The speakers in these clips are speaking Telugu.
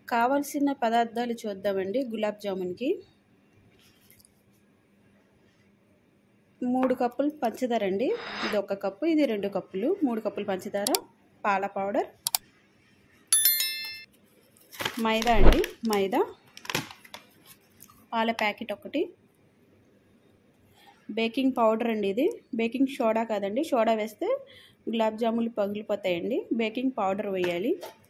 కావలసిన పదార్థాలు చూద్దామండి గులాబ్ జామున్కి మూడు కప్పులు పంచదార అండి ఇది ఒక కప్పు ఇది రెండు కప్పులు మూడు కప్పులు పంచదార పాల పౌడర్ మైదా అండి మైదా పాల ప్యాకెట్ ఒకటి బేకింగ్ పౌడర్ అండి ఇది బేకింగ్ సోడా కాదండి సోడా వేస్తే గులాబ్ జాములు పగిలిపోతాయండి బేకింగ్ పౌడర్ వేయాలి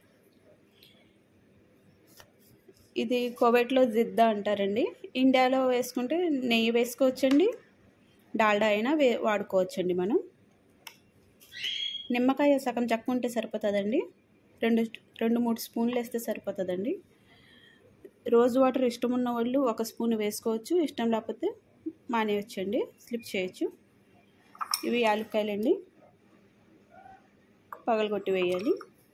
ఇది కోవెట్లో జిద్దా అంటారండి ఇండియాలో వేసుకుంటే నెయ్యి వేసుకోవచ్చండి డాల్డా అయినా వే వాడుకోవచ్చండి మనం నిమ్మకాయ సగం చక్క ఉంటే సరిపోతుందండి రెండు రెండు మూడు స్పూన్లు వేస్తే సరిపోతుందండి రోజు వాటర్ ఇష్టం ఉన్న వాళ్ళు ఒక స్పూన్ వేసుకోవచ్చు ఇష్టం లేకపోతే మానేయచ్చండి స్లిప్ చేయొచ్చు ఇవి యాలక్కాయలండి పగలగొట్టి వేయాలి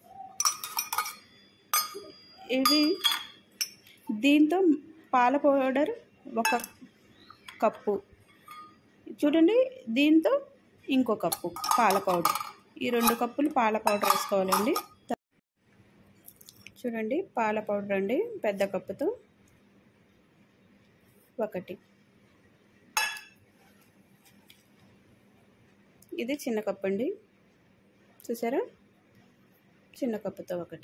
ఇవి దీంతో పాల పౌడర్ ఒక కప్పు చూడండి దీంతో ఇంకో కప్పు పాల పౌడర్ ఈ రెండు కప్పులు పాల పౌడర్ వేసుకోవాలండి చూడండి పాల పౌడర్ అండి పెద్ద కప్పుతో ఒకటి ఇది చిన్న కప్పు అండి చూసారా చిన్న కప్పుతో ఒకటి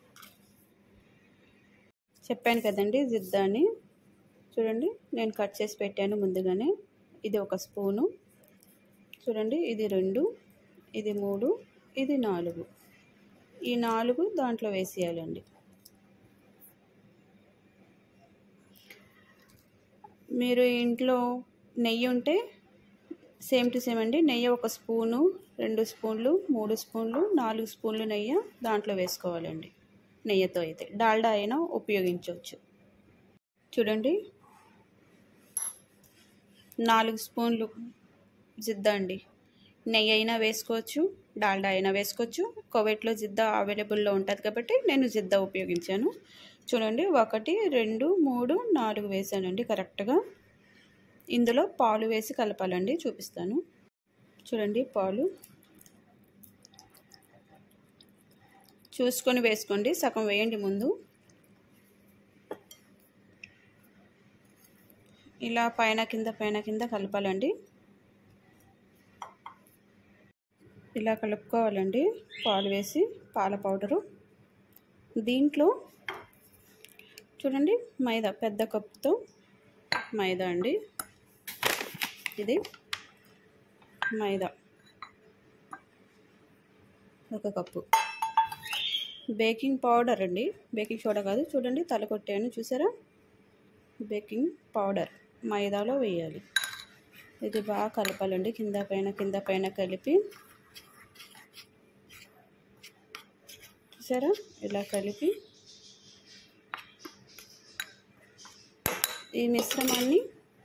చెప్పాను కదండి జిద్దాని చూడండి నేను కట్ చేసి పెట్టాను ముందుగానే ఇది ఒక స్పూను చూడండి ఇది రెండు ఇది మూడు ఇది నాలుగు ఈ నాలుగు దాంట్లో వేసేయాలండి మీరు ఇంట్లో నెయ్యి ఉంటే సేమ్ టు సేమ్ అండి నెయ్యి ఒక స్పూను రెండు స్పూన్లు మూడు స్పూన్లు నాలుగు స్పూన్లు నెయ్యి దాంట్లో వేసుకోవాలండి నెయ్యితో అయితే డాల్డా అయినా ఉపయోగించవచ్చు చూడండి నాలుగు స్పూన్లు జిద్దా అండి నెయ్యి అయినా వేసుకోవచ్చు డాల్డా అయినా వేసుకోవచ్చు కోవెట్లో జిద్దా అవైలబుల్లో ఉంటుంది కాబట్టి నేను జిద్దా ఉపయోగించాను చూడండి ఒకటి రెండు మూడు నాలుగు వేసానండి కరెక్ట్గా ఇందులో పాలు వేసి కలపాలండి చూపిస్తాను చూడండి పాలు చూసుకొని వేసుకోండి సగం వేయండి ముందు ఇలా పైన కింద పైన కింద కలపాలండి ఇలా కలుపుకోవాలండి పాలు వేసి పాల పౌడరు దీంట్లో చూడండి మైదా పెద్ద కప్పుతో మైదా అండి ఇది మైదా ఒక కప్పు బేకింగ్ పౌడర్ అండి బేకింగ్ సోడా కాదు చూడండి తల కొట్టాను చూసారా బేకింగ్ పౌడర్ మైదాలో వేయాలి ఇది బాగా కలపాలండి కింద పైన కింద పైన కలిపి చూసారా ఇలా కలిపి ఈ మిశ్రమాన్ని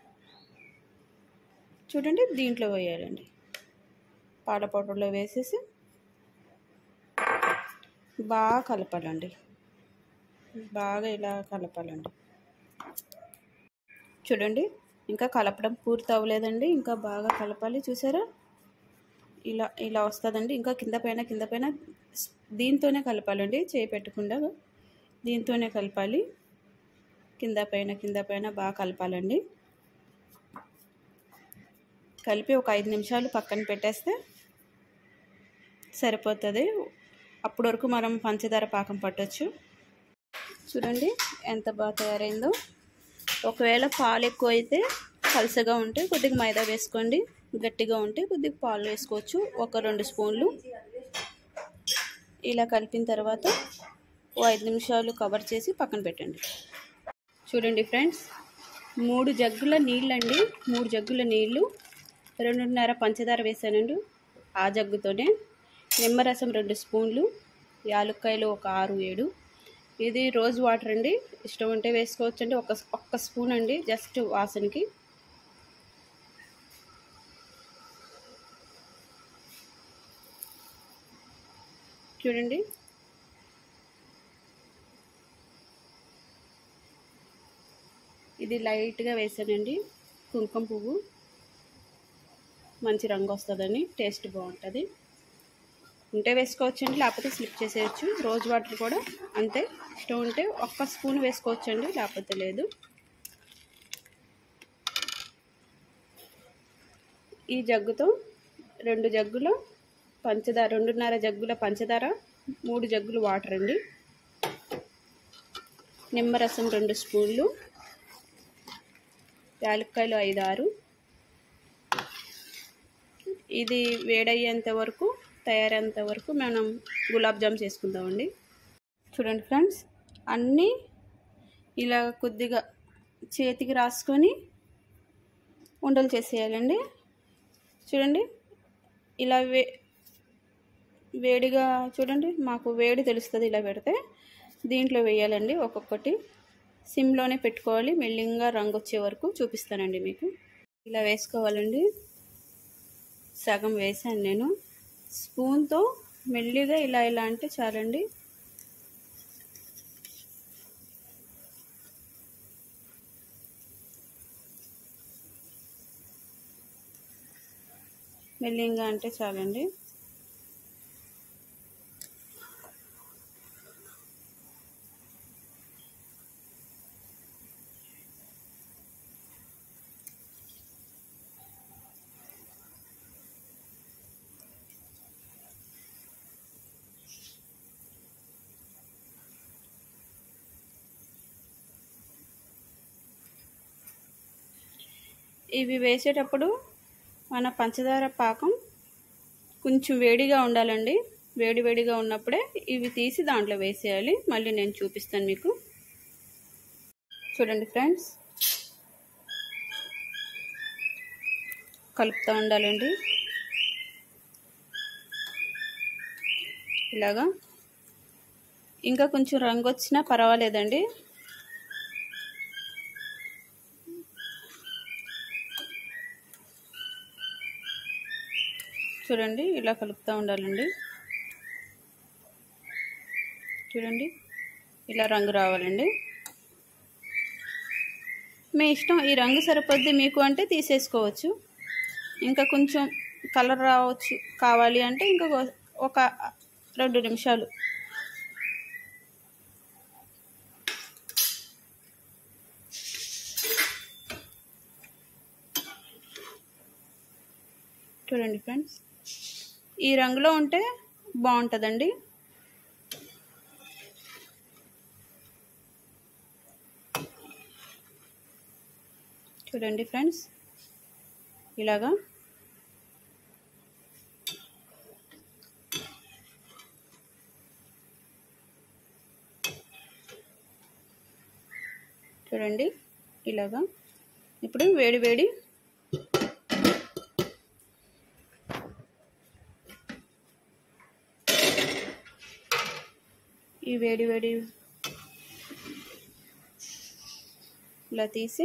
చూడండి దీంట్లో వేయాలండి పాల పౌడర్లో వేసేసి బాగా కలపాలండి బాగా ఇలా కలపాలండి చూడండి ఇంకా కలపడం పూర్తి అవ్వలేదండి ఇంకా బాగా కలపాలి చూసారా ఇలా ఇలా వస్తుందండి ఇంకా కింద పైన కింద పైన దీంతోనే కలపాలండి చేయి పెట్టకుండా దీంతోనే కలపాలి కింద పైన కింద పైన బాగా కలపాలండి కలిపి ఒక ఐదు నిమిషాలు పక్కన పెట్టేస్తే సరిపోతుంది అప్పటి వరకు మనం పంచదార పాకం పట్టవచ్చు చూడండి ఎంత బాగా తయారైందో ఒకవేళ పాలు ఎక్కువ అయితే పలసగా ఉంటే కొద్దిగా మైదా వేసుకోండి గట్టిగా ఉంటే కొద్దిగా పాలు వేసుకోవచ్చు ఒక రెండు స్పూన్లు ఇలా కలిపిన తర్వాత ఓ ఐదు నిమిషాలు కవర్ చేసి పక్కన పెట్టండి చూడండి ఫ్రెండ్స్ మూడు జగ్గుల నీళ్ళండి మూడు జగ్గుల నీళ్ళు రెండున్నర పంచదార వేసానండి ఆ జగ్గుతోనే నిమ్మరసం రెండు స్పూన్లు యాలక్కాయలు ఒక ఆరు ఏడు ఇది రోజ్ వాటర్ అండి ఇష్టం ఉంటే వేసుకోవచ్చు అండి ఒక ఒక్క స్పూన్ అండి జస్ట్ వాసనకి చూడండి ఇది లైట్గా వేసానండి కుంకుమ పువ్వు మంచి రంగు వస్తుందని టేస్ట్ బాగుంటుంది ఉంటే వేసుకోవచ్చండి లేకపోతే స్లిప్ చేసేయచ్చు రోజ్ వాటర్ కూడా అంతే ఇష్టం ఉంటే ఒక్క స్పూన్ వేసుకోవచ్చండి లేకపోతే లేదు ఈ జగ్గుతో రెండు జగ్గుల పంచదార రెండున్నర జగ్గుల పంచదార మూడు జగ్గులు వాటర్ అండి నిమ్మరసం రెండు స్పూన్లు యాలక్కాయలు ఐదు ఆరు ఇది వేడయ్యేంత వరకు తయారయ్యేంత వరకు మనం గులాబ్ జామ్ చేసుకుందామండి చూడండి ఫ్రెండ్స్ అన్నీ ఇలా కొద్దిగా చేతికి రాసుకొని ఉండలు చేసేయాలండి చూడండి ఇలా వే వేడిగా చూడండి మాకు వేడి తెలుస్తుంది ఇలా పెడితే దీంట్లో వేయాలండి ఒక్కొక్కటి సిమ్లోనే పెట్టుకోవాలి మెల్లింగా రంగు వచ్చే వరకు చూపిస్తానండి మీకు ఇలా వేసుకోవాలండి సగం వేసాను నేను స్పూన్తో మెల్లిగా ఇలా ఇలా అంటే చాలండి మెల్లింగా అంటే చాలండి ఇవి వేసేటప్పుడు మన పంచదార పాకం కొంచెం వేడిగా ఉండాలండి వేడి వేడిగా ఉన్నప్పుడే ఇవి తీసి దాంట్లో వేసేయాలి మళ్ళీ నేను చూపిస్తాను మీకు చూడండి ఫ్రెండ్స్ కలుపుతూ ఉండాలండి ఇలాగా ఇంకా కొంచెం రంగు వచ్చినా పర్వాలేదండి చూడండి ఇలా కలుపుతూ ఉండాలండి చూడండి ఇలా రంగు రావాలండి మీ ఇష్టం ఈ రంగు సరిపోద్ది మీకు అంటే తీసేసుకోవచ్చు ఇంకా కొంచెం కలర్ రావచ్చు కావాలి అంటే ఇంకా ఒక రెండు నిమిషాలు చూడండి ఫ్రెండ్స్ ఈ రంగులో ఉంటే బాగుంటుందండి చూడండి ఫ్రెండ్స్ ఇలాగా చూడండి ఇలాగా ఇప్పుడు వేడి వేడి ఈ వేడి వేడి ఇలా తీసి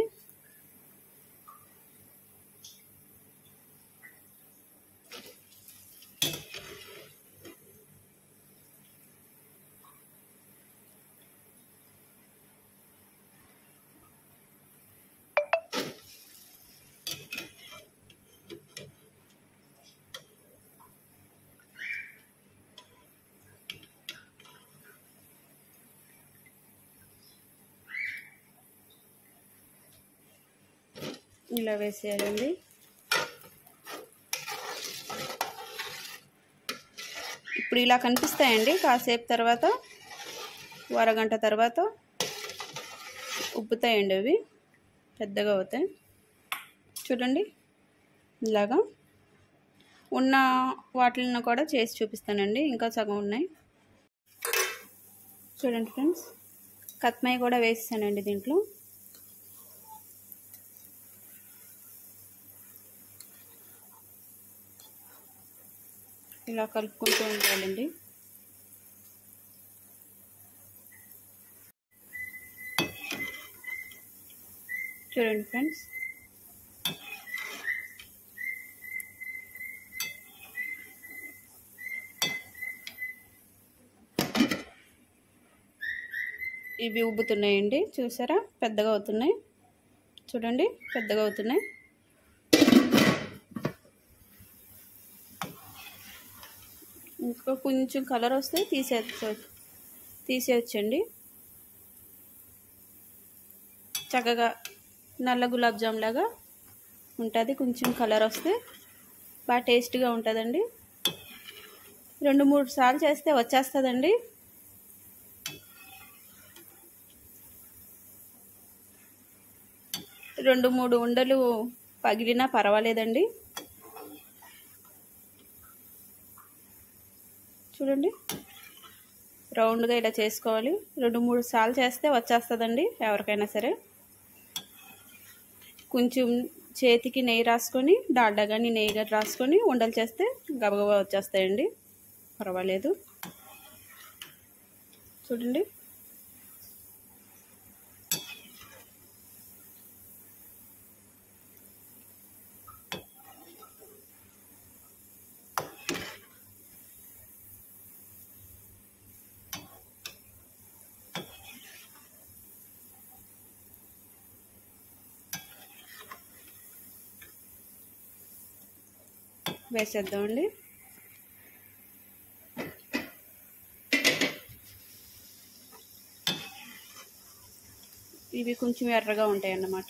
ఇలా వేసేయాలండి ఇప్పుడు ఇలా కనిపిస్తాయండి కాసేపు తర్వాత అరగంట తర్వాత ఉబ్బుతాయండి అవి పెద్దగా అవుతాయి చూడండి ఇలాగా ఉన్న వాటిని కూడా చేసి చూపిస్తానండి ఇంకా సగం ఉన్నాయి చూడండి ఫ్రెండ్స్ కత్మాయి కూడా వేసానండి దీంట్లో ఇలా కలుపుకుంటూ ఉండాలండి చూడండి ఫ్రెండ్స్ ఇవి ఉబ్బుతున్నాయండి చూసారా పెద్దగా అవుతున్నాయి చూడండి పెద్దగా అవుతున్నాయి ఇంకా కొంచెం కలర్ వస్తే తీసేయచ్చు తీసేయచ్చండి చక్కగా నల్ల గులాబ్ జామ్ లాగా ఉంటుంది కొంచెం కలర్ వస్తే బాగా టేస్ట్గా ఉంటుందండి రెండు మూడు సార్లు చేస్తే వచ్చేస్తుందండి రెండు మూడు ఉండలు పగిలినా పర్వాలేదండి చూడండి రౌండ్గా ఇలా చేసుకోవాలి రెండు మూడు సార్లు చేస్తే వచ్చేస్తుందండి ఎవరికైనా సరే కొంచెం చేతికి నెయ్యి రాసుకొని డాల్డా కానీ నెయ్యి కానీ రాసుకొని ఉండలు చేస్తే గబగబా వచ్చేస్తాయండి పర్వాలేదు చూడండి వేసేద్దామండి ఇవి కొంచెం ఎర్రగా ఉంటాయి అన్నమాట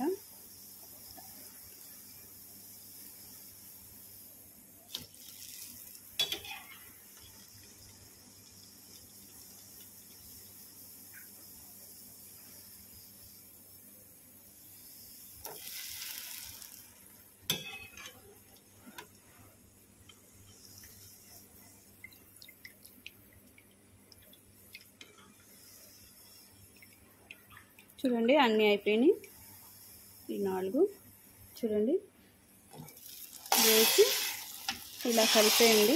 చూడండి అన్నీ అయిపోయినాయి ఈ నాలుగు చూడండి వేసి ఇలా కలిపేయండి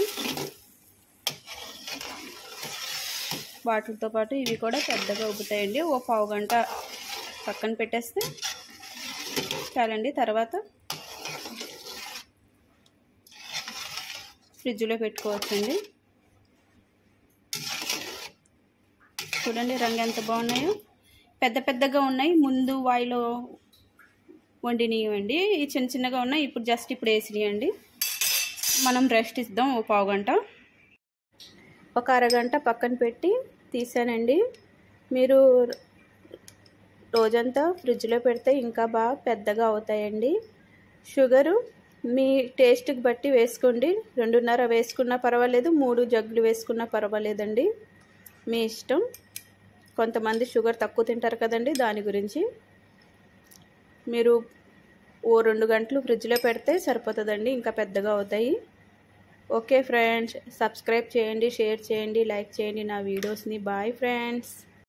వాటితో పాటు ఇవి కూడా పెద్దగా ఉబ్బుతాయండి ఓ పావు గంట పక్కన పెట్టేస్తే చాలండి తర్వాత ఫ్రిడ్జ్లో పెట్టుకోవచ్చండి చూడండి రంగు ఎంత బాగున్నాయో పెద్ద పెద్దగా ఉన్నాయి ముందు వాయిలో వండినవండి ఈ చిన్న చిన్నగా ఉన్నాయి ఇప్పుడు జస్ట్ ఇప్పుడు వేసినాయండి మనం రెస్ట్ ఇద్దాం ఓ పావు గంట ఒక అరగంట పక్కన పెట్టి తీసానండి మీరు రోజంతా ఫ్రిడ్జ్లో పెడితే ఇంకా బాగా పెద్దగా అవుతాయండి షుగరు మీ టేస్ట్కి బట్టి వేసుకోండి రెండున్నర వేసుకున్నా పర్వాలేదు మూడు జగ్గులు వేసుకున్నా పర్వాలేదండి మీ ఇష్టం కొంతమంది షుగర్ తక్కువ తింటారు కదండి దాని గురించి మీరు ఓ రెండు గంటలు ఫ్రిడ్జ్లో పెడితే సరిపోతుందండి ఇంకా పెద్దగా అవుతాయి ఓకే ఫ్రెండ్స్ సబ్స్క్రైబ్ చేయండి షేర్ చేయండి లైక్ చేయండి నా వీడియోస్ని బాయ్ ఫ్రెండ్స్